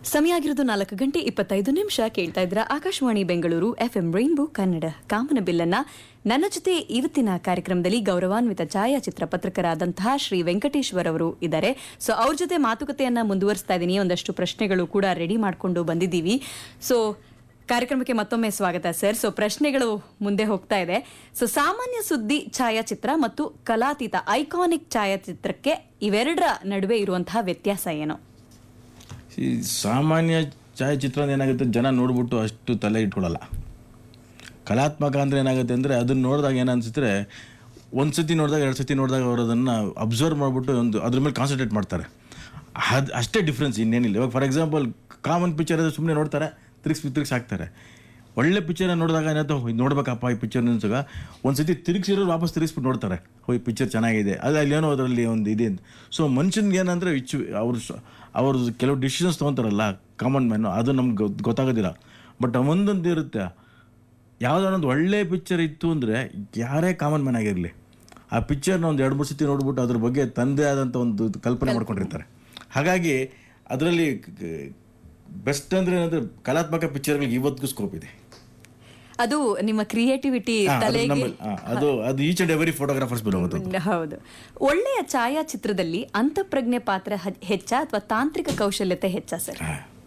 ಸಮಯ ಆಗಿರೋದು ನಾಲ್ಕು ಗಂಟೆ ಇಪ್ಪತ್ತೈದು ನಿಮಿಷ ಕೇಳ್ತಾ ಇದ್ರ ಆಕಾಶವಾಣಿ ಬೆಂಗಳೂರು ಎಫ್ಎಂ ರೈನ್ಬೋ ಕನ್ನಡ ಕಾಮನ ಬಿಲ್ಲನ್ನ ನನ್ನ ಜೊತೆ ಇವತ್ತಿನ ಕಾರ್ಯಕ್ರಮದಲ್ಲಿ ಗೌರವಾನ್ವಿತ ಛಾಯಾಚಿತ್ರ ಪತ್ರಕರಾದಂತಹ ಶ್ರೀ ವೆಂಕಟೇಶ್ವರ್ ಅವರು ಇದ್ದಾರೆ ಸೊ ಅವ್ರ ಜೊತೆ ಮಾತುಕತೆಯನ್ನ ಮುಂದುವರಿಸ್ತಾ ಇದ್ದೀನಿ ಒಂದಷ್ಟು ಪ್ರಶ್ನೆಗಳು ಕೂಡ ರೆಡಿ ಮಾಡ್ಕೊಂಡು ಬಂದಿದ್ದೀವಿ ಸೊ ಕಾರ್ಯಕ್ರಮಕ್ಕೆ ಮತ್ತೊಮ್ಮೆ ಸ್ವಾಗತ ಸರ್ ಸೊ ಪ್ರಶ್ನೆಗಳು ಮುಂದೆ ಹೋಗ್ತಾ ಇದೆ ಸೊ ಸಾಮಾನ್ಯ ಸುದ್ದಿ ಛಾಯಾಚಿತ್ರ ಮತ್ತು ಕಲಾತೀತ ಐಕಾನಿಕ್ ಛಾಯಾಚಿತ್ರಕ್ಕೆ ಇವೆರಡರ ನಡುವೆ ಇರುವಂತಹ ವ್ಯತ್ಯಾಸ ಏನು ಈ ಸಾಮಾನ್ಯ ಛಾಯಾಚಿತ್ರ ಏನಾಗುತ್ತೆ ಜನ ನೋಡ್ಬಿಟ್ಟು ಅಷ್ಟು ತಲೆ ಇಟ್ಕೊಳ್ಳಲ್ಲ ಕಲಾತ್ಮಕ ಅಂದರೆ ಏನಾಗುತ್ತೆ ಅಂದರೆ ಅದನ್ನ ನೋಡಿದಾಗ ಏನನ್ಸುತ್ತೆ ಒಂದು ಸತಿ ನೋಡಿದಾಗ ಎರಡು ಸತಿ ನೋಡಿದಾಗ ಅವರು ಅದನ್ನು ಅಬ್ಸರ್ವ್ ಮಾಡಿಬಿಟ್ಟು ಒಂದು ಅದ್ರ ಮೇಲೆ ಕಾನ್ಸಂಟ್ರೇಟ್ ಮಾಡ್ತಾರೆ ಅದು ಅಷ್ಟೇ ಡಿಫ್ರೆನ್ಸ್ ಇನ್ನೇನಿಲ್ಲ ಇವಾಗ ಫಾರ್ ಎಕ್ಸಾಂಪಲ್ ಕಾಮನ್ ಪಿಕ್ಚರ್ ಅದು ಸುಮ್ಮನೆ ನೋಡ್ತಾರೆ ತಿರುಗಿಸಿ ತಿರುಗಿಸಿ ಹಾಕ್ತಾರೆ ಒಳ್ಳೆ ಪಿಕ್ಚರ್ ನೋಡಿದಾಗ ಏನಾಯ್ತು ಇದು ನೋಡ್ಬೇಕಪ್ಪ ಈ ಪಿಕ್ಚರ್ ಅನ್ಸಾಗ ಒಂದು ಸತಿ ತಿರುಗಿಸಿರೋರು ವಾಪಸ್ ತಿರುಗಿಸ್ಬಿಟ್ಟು ನೋಡ್ತಾರೆ ಓ ಈ ಪಿಕ್ಚರ್ ಚೆನ್ನಾಗಿದೆ ಅದು ಅಲ್ಲಿ ಏನೋ ಅದರಲ್ಲಿ ಒಂದು ಇದೆ ಅಂತ ಸೊ ಮನುಷ್ಯನ್ಗೆ ಏನಂದರೆ ಇಚ್ಚು ಅವ್ರು ಸ- ಅವ್ರದ್ದು ಕೆಲವು ಡಿಸಿಷನ್ಸ್ ತೊಗೊತಾರಲ್ಲ ಕಾಮನ್ ಮ್ಯಾನು ಅದು ನಮ್ಗೆ ಗೊತ್- ಗೊತ್ತಾಗೋದಿಲ್ಲ ಬಟ್ ಒಂದೊಂದು ಇರುತ್ತೆ ಯಾವುದಾದ್ರು ಒಂದು ಒಳ್ಳೆ ಪಿಕ್ಚರ್ ಇತ್ತು ಅಂದರೆ ಯಾರೇ ಕಾಮನ್ ಮ್ಯಾನ್ ಆಗಿರಲಿ ಆ ಪಿಕ್ಚರ್ನ ಒಂದು ಎರಡು ಮೂರು ಸತಿ ನೋಡ್ಬಿಟ್ಟು ಅದ್ರ ಬಗ್ಗೆ ತಂದೆ ಆದಂಥ ಒಂದು ಕಲ್ಪನೆ ಮಾಡ್ಕೊಂಡಿರ್ತಾರೆ ಹಾಗಾಗಿ ಅದರಲ್ಲಿ ಬೆಸ್ಟ್ ಅಂದರೆ ಏನಂದರೆ ಕಲಾತ್ಮಕ ಪಿಕ್ಚರ್ಗಳಿಗೆ ಇವತ್ತಿಗೂ ಸ್ಕೋಪ್ ಇದೆ ಅದು ನಿಮ್ಮ ಕ್ರಿಯೇಟಿವಿಟಿ ಹಾ, ಅದು ತಲೆಗೆ ನಮ್ಮಲ್ಲಿ- ಹಾ, ಅದು ಅದು ಈಚ್ ಅಂಡ್ ಎವರಿ ಫೋಟೋಗ್ರಾಫರ್ಸ್ ಬರೋದು ಹೌದು ಒಳ್ಳೆಯ ಛಾಯಾಚಿತ್ರದಲ್ಲಿ ಅಂತಃಪ್ರಜ್ಞೆ ಪಾತ್ರ ಹ- ಹೆಚ್ಚ ಅಥವಾ ತಾಂತ್ರಿಕ ಕೌಶಲ್ಯತೆ ಹೆಚ್ಚ ಸರ್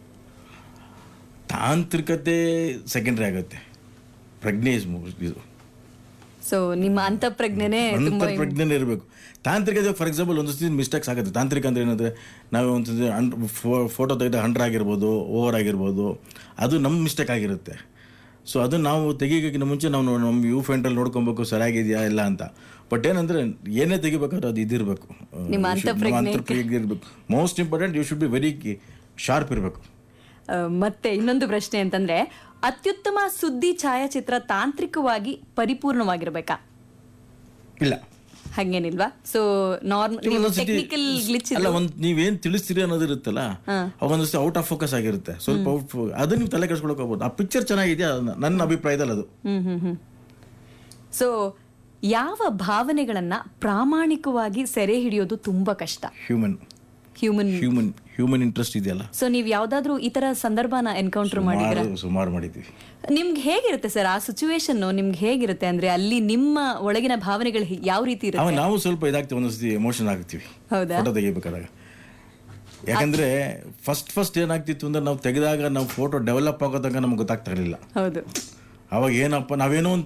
ತಾಂತ್ರಿಕತೆ ಸೆಕೆಂಡ್ರಿ ಆಗುತ್ತೆ ಪ್ರಜ್ಞೆ is mo- ಇದು ಸೊ ನಿಮ್ಮ ಅಂತಃಪ್ರಜ್ಞೆನೇ ತುಂಬಾ ಪ್ರಜ್ಞೆ ಇರಬೇಕು ತಾಂತ್ರಿಕತೆ ಫಾರ್ ಎಕ್ಸಾಂಪಲ್ ಒಂದು ಸತಿ ಮಿಸ್ಟೇಕ್ಸ್ ಆಗುತ್ತೆ ತಾಂತ್ರಿಕ ಅಂದ್ರೆ ಏನಂದ್ರೆ ನಾವು ಒಂದು ಸತಿ ಅಂಡ್ ಫೋಟೋ ತೆಗೆದ ಹಂಡ್ರ್ ಆಗಿರ್ಬೋದು ಓವರ್ ಆಗಿರ್ಬೋದು ಅದು ನಮ್ಮ ಮಿಸ್ಟೇಕ್ ಆಗಿರುತ್ತೆ ಸೊ ಅದು ನಾವು ತೆಗಿಯೋಕ್ಕಿಂತ ಮುಂಚೆ ನಾವು ನೋ- ನಮ್ಮ ಯು ಫೆಂಟ್ರಲ್ಲಿ ನೋಡ್ಕೊಬೇಕು ಸರಿಯಾಗಿದೆಯಾ ಇಲ್ಲ ಅಂತ ಬಟ್ ಏನಂದ್ರೆ ಏನೇ ತೆಗಿಬೇಕಾದ್ರೆ ಅದು ಇದಿರಬೇಕು ನಿಮ್ಮ ಅಂತಃಪ್ರಜ್ಞೆ ಇರಬೇಕು most important you should be very sharp ಇರಬೇಕು ಆ, ಮತ್ತೆ ಇನ್ನೊಂದು ಪ್ರಶ್ನೆ ಅಂತಂದ್ರೆ ಅತ್ಯುತ್ತಮ ಸುದ್ದಿ ಛಾಯಾಚಿತ್ರ ತಾಂತ್ರಿಕವಾಗಿ ಪರಿಪೂರ್ಣವಾಗಿರ್ಬೇಕಾ ಇಲ್ಲ ಹಂಗೇನಿಲ್ವಾ ಸೊ ನಾರ್ಮಲ್ ಒಂದೊಂದ್ಸತಿ ಟೆಕ್ನಿಕಲ್ ಗ್ಲಿಚ್ ಅಲ್ಲ ಒಂದು ನೀವೇನ್ ತಿಳಿಸ್ತೀರಿ ಅನ್ನೋದು ಇರುತ್ತಲ್ಲ ಅವಾಗ ಒಂದೊಂದ್ಸತಿ ಔಟ್ ಆಫ್ ಫೋಕಸ್ ಆಗಿರುತ್ತೆ ಸ್ವಲ್ಪ ಔಟ್ ಅದನ್ನ ನೀವು ತಲೆ ಕೆಡ್ಸ್ಕೊಳಕ್ ಹೋಗ್ಬೋದು ಆ ಪಿಕ್ಚರ್ ಚೆನ್ನಾಗಿದೆಯಾ ನನ್ನ ಅಭಿಪ್ರಾಯದಲ್ಲಿ ಅದು ಹ್ಮ್ ಹ್ಮ್ ಹ್ಮ್ ಸೊ ಯಾವ ಭಾವನೆಗಳನ್ನ ಪ್ರಾಮಾಣಿಕವಾಗಿ ಸೆರೆ ಹಿಡಿಯೋದು ತುಂಬಾ ಕಷ್ಟ human human human human interest ಇದೆಯಲ್ಲ ಸೊ ನೀವ್ ಯಾವ್ದಾದ್ರೂ ಈ ತರ ಸಂದರ್ಭನ ಎನ್ಕೌಂಟರ್ ಮಾಡಿದ್ರ ಸುಮಾರು ಸುಮಾರು ಮಾಡಿದ್ದೀವಿ ನಿಮ್ಗೆ ಹೇಗಿರುತ್ತೆ ಸರ್ ಆ ಸಿಚುವೇಶನ್ ನಿಮ್ಗೆ ಹೇಗಿರುತ್ತೆ ಅಂದ್ರೆ ಅಲ್ಲಿ ನಿಮ್ಮ ಒಳಗಿನ ಭಾವನೆಗಳು ಹಿ- ಯಾವ ರೀತಿ ಇರುತ್ತೆ ಅವಾಗ ನಾವು ಸ್ವಲ್ಪ ಇದಾಗ್ತೀವಿ ಒಂದೊಂದ್ಸತಿ ಎಮೋಷನ್ ಆಗ್ತೀವಿ ಹೌದಾ ಫೋಟೋ ತೆಗಿಬೇಕಾದಾಗ ಯಾಕಂದ್ರೆ ಫಸ್ಟ್ ಫಸ್ಟ್ ಏನಾಗ್ತಿತ್ತು ಅಂದ್ರೆ ನಾವು ತೆಗೆದಾಗ ನಾವು ಫೋಟೋ ಡೆವಲಪ್ ಆಗೋ ತನಕ ನಮ್ಗೆ ಗೊತ್ತಾಗ್ತಾ ಇರಲಿಲ್ಲ ಹೌದು ಅವಾಗ ಏನಪ್ಪ ನಾವೇನೋ ಒಂದು